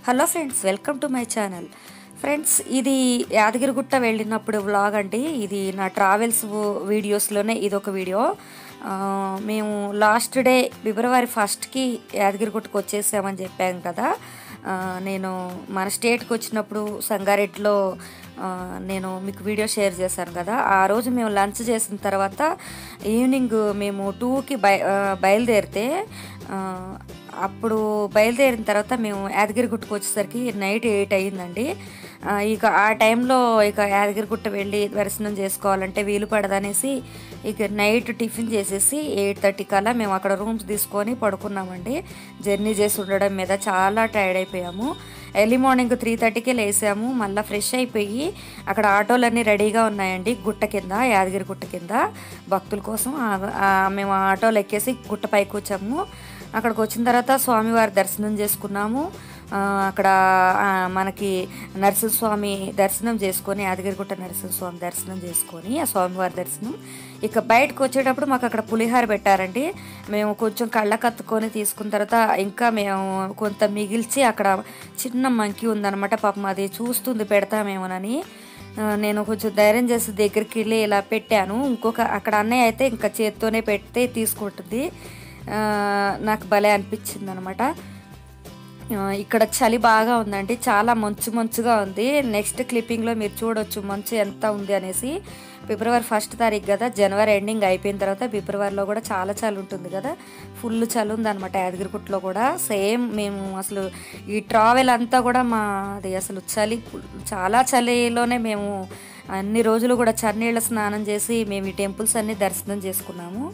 hello friends welcome to my channel friends ఇది యాదగిరిగుట్ట వెళ్ళినప్పుడు vlog అండి ఇది నా ట్రావెల్స్ వీడియోస్లోనే ఇది ఒక వీడియో ఆ, మేము లాస్ట్ డే ఫిబ్రవరి ఫస్ట్కి యాదగిరిగుట్టకు వచ్చేసామని చెప్పాం కదా ఆ, నేను మన స్టేట్కి వచ్చినప్పుడు సంగారెడ్డిలో ఆ, నేను మీకు వీడియో షేర్ చేశాను కదా ఆ రోజు మేము లంచ్ చేసిన తర్వాత ఈవినింగ్ మేము టూకి బయ ఆ, బయలుదేరితే ఆ, అప్పుడు బయలుదేరిన తర్వాత మేము యాదగిరిగుట్టకు వచ్చేసరికి నైట్ ఎయిట్ అయ్యిందండి ఆ, ఇక ఆ టైంలో ఇక యాదగిరిగుట్ట వెళ్ళి దర్శనం చేసుకోవాలంటే వీలు పడదనేసి ఇక నైట్ టిఫిన్ చేసేసి ఎయిట్ థర్టీ కల్లా మేము అక్కడ రూమ్స్ తీసుకొని పడుకున్నామండి జర్నీ చేసి ఉండడం మీద చాలా టైర్డ్ అయిపోయాము ఎర్లీ మార్నింగ్ త్రీ థర్టీకే లేసాము మళ్ళీ ఫ్రెష్ అయిపోయి అక్కడ ఆటోలన్నీ రెడీగా ఉన్నాయండి గుట్ట కింద యాదగిరి గుట్ట కింద భక్తుల కోసం ఆ- ఆ మేము ఆ ఆటోలు ఎక్కేసి గుట్ట పైకి వచ్చాము అక్కడికి వచ్చిన తర్వాత స్వామివారి దర్శనం చేసుకున్నాము ఆ, అక్కడ ఆ, మనకి నరసింహస్వామి దర్శనం చేసుకొని యాదగిరిగుట్ట నరసింహస్వామి దర్శనం చేసుకొని ఆ స్వామివారి దర్శనం ఇక బయటకు వచ్చేటప్పుడు మాకు అక్కడ పులిహార పెట్టారండి మేము కొంచెం కళ్ళ కత్తుకొని తీసుకున్న తర్వాత ఇంకా మేము కొంత మిగిల్చి అక్కడ చిన్న మంకి ఉందన్నమాట పాపం అది చూస్తుంది పెడతామేమోనని ఆ, నేను కొంచెం ధైర్యం చేసి దగ్గరికి వెళ్ళి ఇలా పెట్టాను ఇంకొక అక్కడ అన్నయ్య అయితే ఇంకా చేత్తోనే పెడితే తీసుకుంటుంది ఆ, నాకు భలే అనిపించింది అనమాట ఇక్కడ చలి బాగా ఉందండి చాలా మంచు మంచుగా ఉంది నెక్స్ట్ క్లిప్పింగ్లో మీరు చూడొచ్చు మంచు ఎంత ఉంది అనేసి ఫిబ్రవరి ఫస్ట్ తారీఖు కదా జనవరి ఎండింగ్ అయిపోయిన తర్వాత ఫిబ్రవరిలో కూడా చాలా చలి ఉంటుంది కదా ఫుల్ చలి ఉందన్నమాట యాదగిరిగుట్టలో కూడా సేమ్ మేము అసలు ఈ ట్రావెల్ అంతా కూడా మాది అసలు చలి చాలా చలిలోనే మేము అన్ని రోజులు కూడా చన్నీళ్ళ స్నానం చేసి మేము ఈ టెంపుల్స్ అన్ని దర్శనం చేసుకున్నాము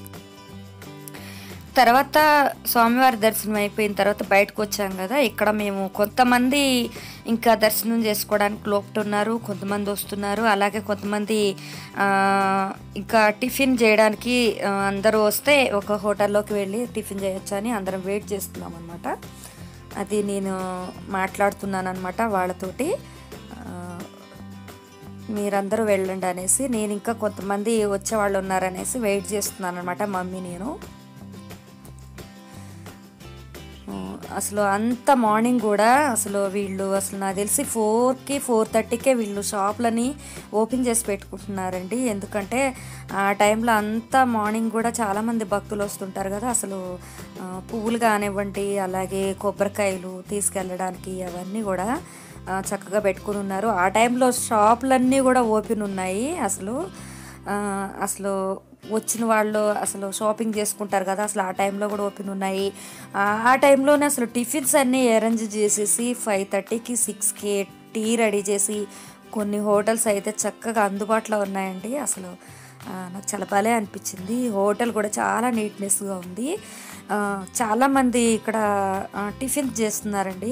తర్వాత స్వామివారి దర్శనం అయిపోయిన తర్వాత బయటకు వచ్చాం కదా ఇక్కడ మేము కొంతమంది ఇంకా దర్శనం చేసుకోవడానికి లోపుతున్నారు కొంతమంది వస్తున్నారు అలాగే కొంతమంది ఆ, ఇంకా టిఫిన్ చేయడానికి ఆ, అందరూ వస్తే ఒక హోటల్లోకి వెళ్ళి టిఫిన్ చేయొచ్చు అని అందరం వెయిట్ చేస్తున్నాం అనమాట అది నేను మాట్లాడుతున్నాను అనమాట వాళ్ళతోటి ఆ, మీరందరూ వెళ్ళండి అనేసి నేను ఇంకా కొంతమంది వచ్చేవాళ్ళు ఉన్నారనేసి వెయిట్ చేస్తున్నాను అనమాట మమ్మీ నేను అసలు అంత మార్నింగ్ కూడా అసలు వీళ్ళు అసలు నాకు తెలిసి ఫోర్కి ఫోర్ థర్టీకే వీళ్ళు షాపులని ఓపెన్ చేసి పెట్టుకుంటున్నారండి ఎందుకంటే ఆ టైంలో అంత మార్నింగ్ కూడా చాలామంది భక్తులు వస్తుంటారు కదా అసలు ఆ, పువ్వులు కానివ్వండి అలాగే కొబ్బరికాయలు తీసుకెళ్ళడానికి అవన్నీ కూడా ఆ, చక్కగా పెట్టుకుని ఉన్నారు ఆ టైంలో షాపులన్నీ కూడా ఓపెన్ ఉన్నాయి అసలు ఆ, అసలు వచ్చిన వాళ్ళు అసలు షాపింగ్ చేసుకుంటారు కదా అసలు ఆ టైంలో కూడా ఓపెన్ ఉన్నాయి ఆ ఆ టైంలోనే అసలు టిఫిన్స్ అన్నీ అరేంజ్ చేసేసి ఫైవ్ థర్టీకి సిక్స్కి టీ రెడీ చేసి కొన్ని హోటల్స్ అయితే చక్కగా అందుబాటులో ఉన్నాయండి అసలు ఆ, నాకు చాలా భలే అనిపించింది హోటల్ కూడా చాలా నీట్నెస్గా ఉంది ఆ, చాలామంది ఇక్కడ ఆ, టిఫిన్ చేస్తున్నారండి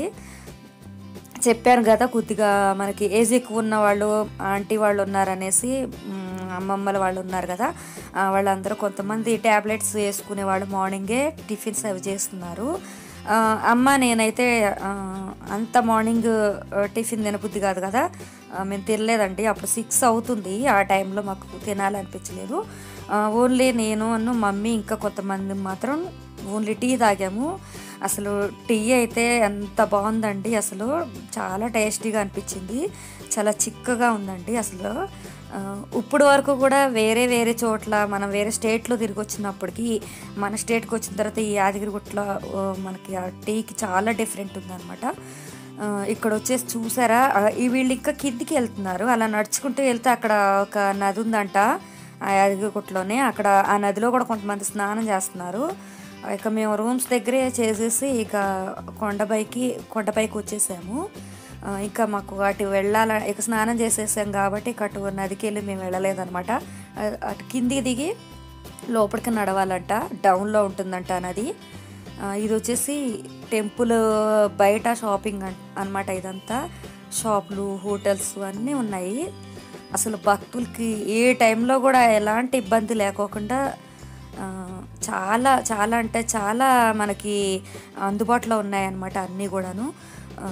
చెప్పాను కదా కొద్దిగా మనకి ఏజ్ ఎక్కువ ఉన్న వాళ్ళు ఆంటీ వాళ్ళు ఉన్నారనేసి మ్, అమ్మమ్మల వాళ్ళు ఉన్నారు కదా ఆ, వాళ్ళందరూ కొంతమంది ట్యాబ్లెట్స్ వేసుకునే వాళ్ళు మార్నింగే టిఫిన్స్ అవి చేస్తున్నారు ఆ, అమ్మ నేనైతే ఆ, అంత మార్నింగ్ ఆ, టిఫిన్ తినబుద్ధి కాదు కదా ఆ, మేము తినలేదండి అప్పుడు సిక్స్ అవుతుంది ఆ టైంలో మాకు తినాలనిపించలేదు ఆ, ఓన్లీ నేను అన్ను మమ్మీ ఇంకా కొంతమంది మాత్రం ఓన్లీ టీ తాగాము అసలు టీ అయితే ఎంత బాగుందండి అసలు చాలా టేస్టీగా అనిపించింది చాలా చిక్కగా ఉందండి అసలు ఆ, ఇప్పుడు వరకు కూడా వేరే వేరే చోట్ల మనం వేరే స్టేట్లో తిరిగి వచ్చినప్పటికీ మన స్టేట్కి వచ్చిన తర్వాత ఈ యాదగిరిగుట్టలో ఆ, మనకి ఆ టీకి చాలా డిఫరెంట్ ఉందన్నమాట ఆ, ఇక్కడ వచ్చేసి చూసారా ఆ, ఈ వీళ్ళు ఇంకా కిందికి వెళ్తున్నారు అలా నడుచుకుంటూ వెళ్తే అక్కడ ఒక నది ఉందంట ఆ యాదగిరిగుట్టలోనే అక్కడ ఆ నదిలో కూడా కొంతమంది స్నానం చేస్తున్నారు ఇక మేము రూమ్స్ దగ్గరే చేసేసి ఇక కొండపైకి కొండపైకి వచ్చేసాము ఆ, ఇంకా మాకు అటు వెళ్ళాల ఇక స్నానం చేసేసాం కాబట్టి ఇక అటు నదికి వెళ్ళి మేము వెళ్ళలేదన్నమాట ఆ, అటు కిందికి దిగి లోపలికి నడవాలంట డౌన్లో ఉంటుందంట నది ఆ, ఇది వచ్చేసి టెంపుల్ బయట షాపింగ్ అనమాట ఇదంతా షాపులు హోటల్స్ అన్నీ ఉన్నాయి అసలు భక్తులకి ఏ టైంలో కూడా ఎలాంటి ఇబ్బంది లేకోకుండా ఆ, చాలా చాలా అంటే చాలా మనకి అందుబాటులో ఉన్నాయన్నమాట అన్నీ కూడాను ఆ,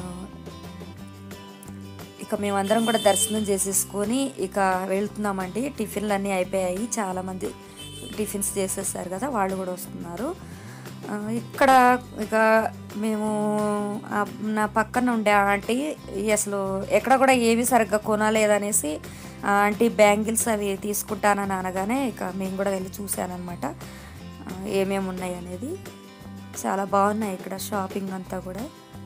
ఇక మేమందరం కూడా దర్శనం చేసేసుకొని ఇక వెళ్తున్నామండి టిఫిన్లు అన్నీ అయిపోయాయి చాలామంది టిఫిన్స్ చేసేసారు కదా వాళ్ళు కూడా వస్తున్నారు ఆ, ఇక్కడ ఇక మేము ఆ, నా పక్కన ఉండే ఆంటీ ఈ అసలు ఎక్కడ కూడా ఏవి సరిగ్గా కొనలేదనేసి ఆ ఆంటీ బ్యాంగిల్స్ అవి తీసుకుంటానని అనగానే ఇక మేము కూడా వెళ్ళి చూసానమాట ఏమేమి ఉన్నాయి అనేది చాలా బాగున్నాయి ఇక్కడ షాపింగ్ అంతా కూడా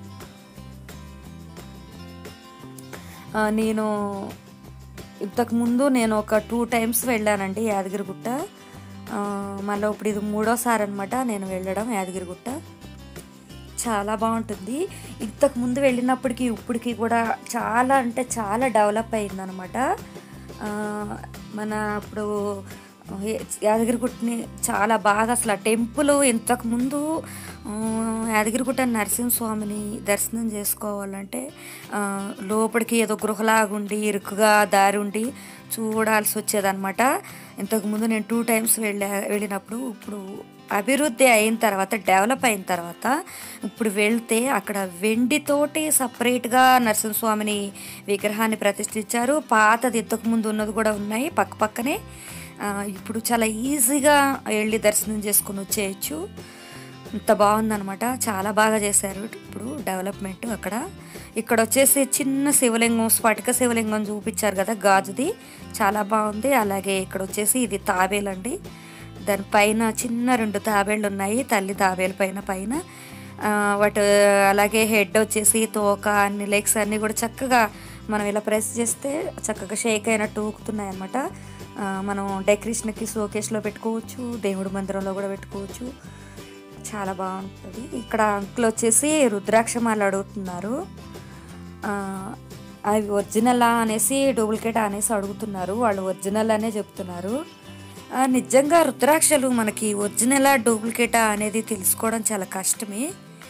ఆ, నేను ఇంతకుముందు నేను ఒక టూ టైమ్స్ వెళ్ళానండి యాదగిరిగుట్ట ఆ, మళ్ళీ ఇప్పుడు ఇది మూడోసారి అనమాట నేను వెళ్ళడం యాదగిరిగుట్ట చాలా బాగుంటుంది ఇంతకు ముందు వెళ్ళినప్పటికీ ఇప్పటికి కూడా చాలా అంటే చాలా డెవలప్ అయిందనమాట ఆ, మన ఇప్పుడు ఏ- యాదగిరిగుట్టని చాలా బాగా అసలు ఆ టెంపుల్ ఇంతకు ముందు ఆ, యాదగిరిగుట్ట నరసింహస్వామిని దర్శనం చేసుకోవాలంటే ఆ, లోపలికి ఏదో గృహలాగుండి ఇరుకుగా దారి ఉండి చూడాల్సి వచ్చేదన్నమాట ఇంతకుముందు నేను టూ టైమ్స్ వెళ్ళా వెళ్ళినప్పుడు ఇప్పుడు అభివృద్ధి అయిన తర్వాత డెవలప్ అయిన తర్వాత ఇప్పుడు వెళ్తే అక్కడ వెండితోటి సపరేట్గా నరసింహస్వామిని విగ్రహాన్ని ప్రతిష్ఠించారు పాతది ఇంతకుముందు ఉన్నది కూడా ఉన్నాయి పక్క పక్కనే ఆ, ఇప్పుడు చాలా ఈజీగా వెళ్ళి దర్శనం చేసుకుని వచ్చేయచ్చు ఇంత బాగుందనమాట చాలా బాగా చేశారు ఇప్పుడు డెవలప్మెంట్ అక్కడ ఇక్కడ వచ్చేసి చిన్న శివలింగం స్ఫటిక శివలింగం చూపించారు కదా గాజుది చాలా బాగుంది అలాగే ఇక్కడ వచ్చేసి ఇది తాబేలండి దానిపైన చిన్న రెండు తాబేళ్ళు ఉన్నాయి తల్లి తాబేలు పైన పైన ఆ, వాటి అలాగే హెడ్ వచ్చేసి తోక అన్ని లెగ్స్ అన్నీ కూడా చక్కగా మనం ఇలా ప్రెస్ చేస్తే చక్కగా షేక్ అయినట్టు ఊకుతున్నాయి అనమాట మనం డెకరేషన్కి షోకేస్లో పెట్టుకోవచ్చు దేవుడి మందిరంలో కూడా పెట్టుకోవచ్చు చాలా బాగుంటుంది ఇక్కడ అంకుల్ వచ్చేసి రుద్రాక్షమాలు అడుగుతున్నారు ఆ, అవి ఒరిజినలా అనేసి డూప్లికేట్ అనేసి అడుగుతున్నారు వాళ్ళు ఒరిజినల్ అనే చెప్తున్నారు ఆ, నిజంగా రుద్రాక్షలు మనకి ఒరిజినలా డూప్లికేటా అనేది తెలుసుకోవడం చాలా కష్టమే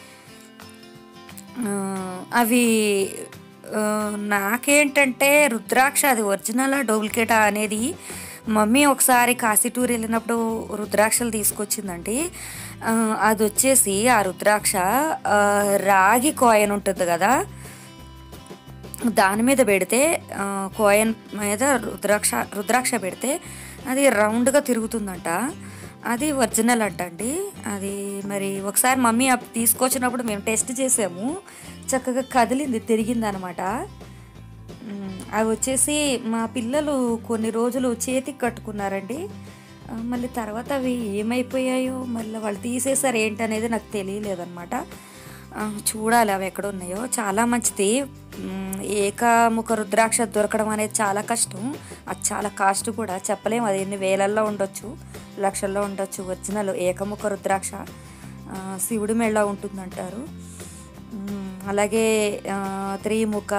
ఆ, అవి ఆ, నాకేంటంటే రుద్రాక్ష అది ఒరిజినల్ డూప్లికేటా అనేది మమ్మీ ఒకసారి కాశీ టూర్ వెళ్ళినప్పుడు రుద్రాక్షలు తీసుకొచ్చిందండి ఆ, అది వచ్చేసి ఆ రుద్రాక్ష ఆ, రాగి కాయిన్ ఉంటుంది కదా దాని మీద పెడితే ఆ, కాయిన్ మీద రుద్రాక్ష రుద్రాక్ష పెడితే అది రౌండ్గా తిరుగుతుందంట అది ఒరిజినల్ అంట అండి అది మరి ఒకసారి మమ్మీ అప్ తీసుకొచ్చినప్పుడు మేము టెస్ట్ చేసాము చక్కగా కదిలింది తిరిగింది అనమాట అవి వచ్చేసి మా పిల్లలు కొన్ని రోజులు చేతికి కట్టుకున్నారండి ఆ, మళ్ళీ తర్వాత అవి ఏమైపోయాయో మళ్ళీ వాళ్ళు తీసేసారు ఏంటనేది నాకు తెలియలేదన్నమాట ఆ, చూడాలి అవి ఎక్కడ ఉన్నాయో చాలా మంచిది మ్, ఏకముఖ రుద్రాక్ష దొరకడం అనేది చాలా కష్టం అది చాలా కాస్ట్ కూడా చెప్పలేము అది ఎన్ని వేలల్లో ఉండొచ్చు లక్షల్లో ఉండొచ్చు ఒరిజినల్ ఏకముఖ రుద్రాక్ష ఆ, శివుడి మెళ్ళ ఉంటుందంటారు మ్, అలాగే ఆ, త్రిముఖ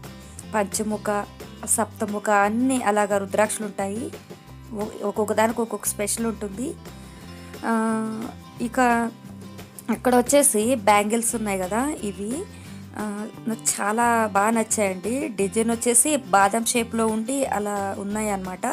పంచముఖ సప్తముఖ అన్నీ అలాగా రుద్రాక్షలు ఉంటాయి ఒ- ఒక్కొక్క దానికి ఒక్కొక్క స్పెషల్ ఉంటుంది ఆ, ఇక అక్కడ వచ్చేసి బ్యాంగిల్స్ ఉన్నాయి కదా ఇవి ఆ, నాకు చాలా బాగా నచ్చాయండి డిజైన్ వచ్చేసి బాదం షేప్లో ఉండి అలా ఉన్నాయి అన్నమాట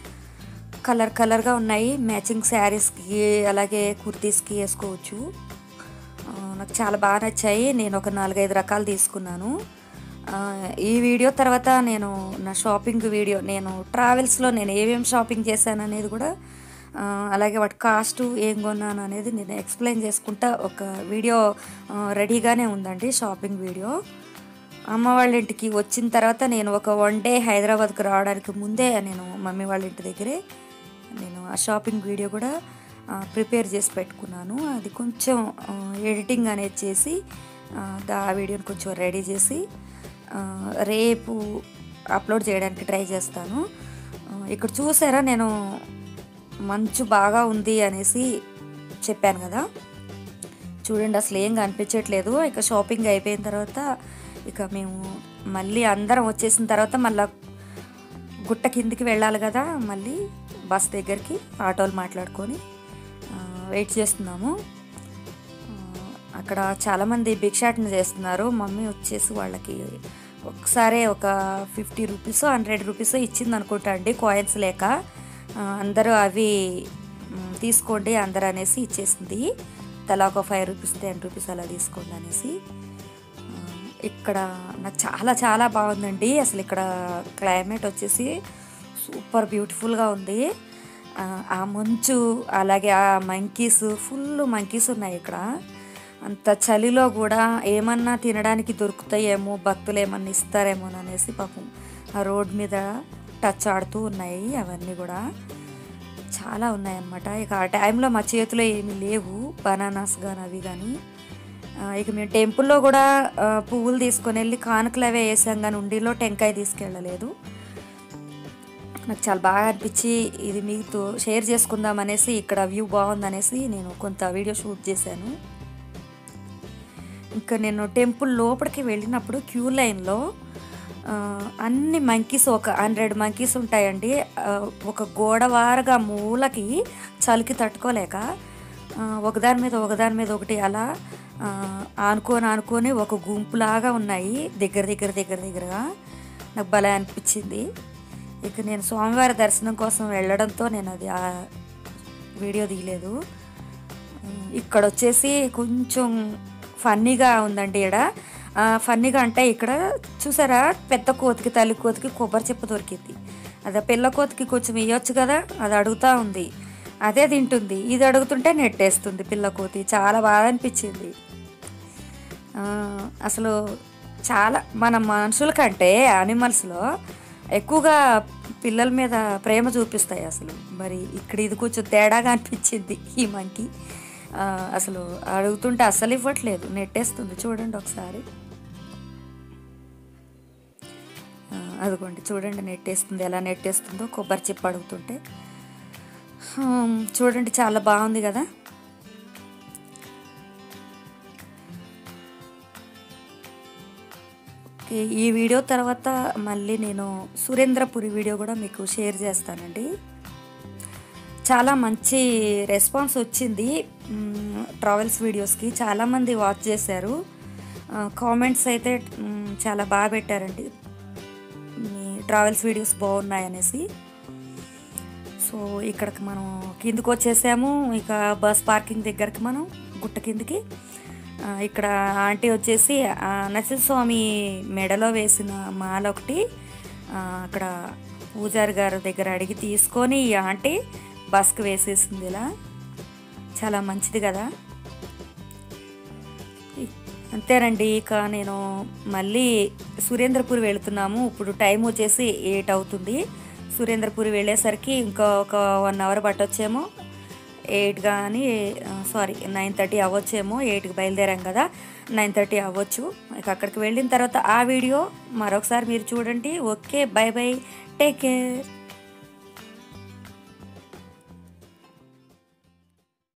కలర్ కలర్గా ఉన్నాయి మ్యాచింగ్ శారీస్కి అలాగే కుర్తీస్కి వేసుకోవచ్చు ఆ, నాకు చాలా బాగా నచ్చాయి నేను ఒక నాలుగైదు రకాలు తీసుకున్నాను ఆ, ఈ వీడియో తర్వాత నేను నా షాపింగ్ వీడియో నేను ట్రావెల్స్లో నేను ఏమేమి షాపింగ్ చేశాను అనేది కూడా ఆ, అలాగే వాటి కాస్ట్ ఏం కొన్నాను అనేది నేను ఎక్స్ప్లెయిన్ చేసుకుంటా ఒక వీడియో ఆ, రెడీగానే ఉందండి షాపింగ్ వీడియో అమ్మ వాళ్ళ ఇంటికి వచ్చిన తర్వాత నేను ఒక వన్ డే హైదరాబాద్కి రావడానికి ముందే నేను మమ్మీ వాళ్ళ ఇంటి దగ్గరే నేను ఆ షాపింగ్ వీడియో కూడా ఆ, ప్రిపేర్ చేసి పెట్టుకున్నాను అది కొంచెం ఆ, ఎడిటింగ్ అనేది చేసి ఆ, దా ఆ వీడియోని కొంచెం రెడీ చేసి ఆ, రేపు అప్లోడ్ చేయడానికి ట్రై చేస్తాను ఆ, ఇక్కడ చూసారా నేను మంచు బాగా ఉంది అనేసి చెప్పాను కదా చూడండి అసలు ఏం కనిపించట్లేదు ఇక షాపింగ్ అయిపోయిన తర్వాత ఇక మేము మళ్ళీ అందరం వచ్చేసిన తర్వాత మళ్ళీ గుట్ట కిందికి వెళ్ళాలి కదా మళ్ళీ బస్ దగ్గరికి ఆటోలు మాట్లాడుకొని ఆ, వెయిట్ చేస్తున్నాము ఆ, అక్కడ చాలామంది భిక్షాటన చేస్తున్నారు మమ్మీ వచ్చేసి వాళ్ళకి ఒకసారి ఒక ఫిఫ్టీ రూపీస్ హండ్రెడ్ రూపీస్ ఇచ్చింది అనుకుంటా అండి కాయిన్స్ లేక ఆ, అందరూ అవి మ్, తీసుకోండి అందరు అనేసి ఇచ్చేసింది తలా ఒక ఫైవ్ రూపీస్ టెన్ రూపీస్ అలా తీసుకోండి అనేసి ఆ, ఇక్కడ నాకు చాలా చాలా బాగుందండి అసలు ఇక్కడ క్లైమేట్ వచ్చేసి సూపర్ బ్యూటిఫుల్గా ఉంది ఆ, ఆ మంచు అలాగే ఆ మంకీస్ ఫుల్ మంకీస్ ఉన్నాయి ఇక్కడ అంత చలిలో కూడా ఏమన్నా తినడానికి దొరుకుతాయేమో భక్తులు ఏమన్నా ఇస్తారేమో అనేసి పాపం ఆ రోడ్ మీద టచ్ ఆడుతూ ఉన్నాయి అవన్నీ కూడా చాలా ఉన్నాయన్నమాట ఇక ఆ టైంలో మా చేతిలో ఏమీ లేవు బనానాస్ కానీ అవి కానీ ఆ, ఇక మేము టెంపుల్లో కూడా ఆ, పువ్వులు తీసుకొని వెళ్ళి కానుకలు అవే వేసాం కానీ ఉండిలో టెంకాయ తీసుకెళ్ళలేదు నాకు చాలా బాగా అనిపించి ఇది మీతో షేర్ చేసుకుందాం అనేసి ఇక్కడ వ్యూ బాగుందనేసి నేను కొంత వీడియో షూట్ చేశాను ఇంకా నేను టెంపుల్ లోపలికి వెళ్ళినప్పుడు క్యూ లైన్లో ఆ, అన్ని మంకీస్ ఒక హండ్రెడ్ మంకీస్ ఉంటాయండి ఆ, ఒక గోడవారగా మూలకి చలికి తట్టుకోలేక ఆ, ఒకదాని మీద ఒకదాని మీద ఒకటి అలా ఆ, ఆనుకొని ఆనుకొని ఒక గుంపులాగా ఉన్నాయి దగ్గర దగ్గర దగ్గర దగ్గరగా నాకు భలే అనిపించింది ఇక నేను స్వామివారి దర్శనం కోసం వెళ్ళడంతో నేను అది ఆ వీడియో తీయలేదు ఉమ్, ఇక్కడ వచ్చేసి కొంచెం ఫన్నీగా ఉందండి ఇక్కడ ఫన్నీగా అంటే ఇక్కడ చూసారా పెద్ద కోతికి తల్లి కోతికి కొబ్బరి చెప్ప దొరికింది అది ఆ పిల్ల కోతికి కొంచెం ఇవ్వచ్చు కదా అది అడుగుతా ఉంది అదే తింటుంది ఇది అడుగుతుంటే నెట్టేస్తుంది పిల్ల కోతి చాలా బాగా అనిపించింది ఆ, అసలు చాలా మన మనుషుల కంటే యానిమల్స్లో ఎక్కువగా పిల్లల మీద ప్రేమ చూపిస్తాయి అసలు మరి ఇక్కడ ఇది కొంచెం తేడాగా అనిపించింది ఈ మంకి ఆ, అసలు అడుగుతుంటే అస్సలు ఇవ్వట్లేదు నెట్టేస్తుంది చూడండి ఒకసారి ఆ, అదిగోండి చూడండి నెట్టేస్తుంది ఎలా నెట్టేస్తుందో కొబ్బరి చిప్ప అడుగుతుంటే హమ్, చూడండి చాలా బాగుంది కదా ఓకే ఈ వీడియో తర్వాత మళ్ళీ నేను సురేంద్రపురి వీడియో కూడా మీకు షేర్ చేస్తానండి చాలా మంచి రెస్పాన్స్ వచ్చింది మ్, ట్రావెల్స్ వీడియోస్కి చాలామంది వాచ్ చేశారు ఆ, కామెంట్స్ అయితే మ్, చాలా బాగా పెట్టారండి మీ ట్రావెల్స్ వీడియోస్ బాగున్నాయి అనేసి సో ఇక్కడికి మనం కిందకు వచ్చేసాము ఇక బస్ పార్కింగ్ దగ్గరికి మనం గుట్ట కిందకి ఆ, ఇక్కడ ఆంటీ వచ్చేసి ఆ, నరసింహస్వామి మెడలో వేసిన మాల ఒకటి ఆ, అక్కడ పూజారి గారి దగ్గర అడిగి తీసుకొని ఈ ఆంటీ బస్కి వేసేసింది ఇలా చాలా మంచిది కదా ఇ- అంతేనండి ఇక నేను మళ్ళీ సురేంద్రపూర్ వెళుతున్నాము ఇప్పుడు టైం వచ్చేసి ఎయిట్ అవుతుంది సురేంద్రపూర్ వెళ్ళేసరికి ఇంకా ఒక వన్ అవర్ పట్టొచ్చేమో ఎయిట్ కానీ సారీ నైన్ థర్టీ అవ్వచ్చేమో ఎయిట్కి బయలుదేరాం కదా నైన్ థర్టీ అవ్వచ్చు ఇక అక్కడికి వెళ్ళిన తర్వాత ఆ వీడియో మరొకసారి మీరు చూడండి okay bye bye take care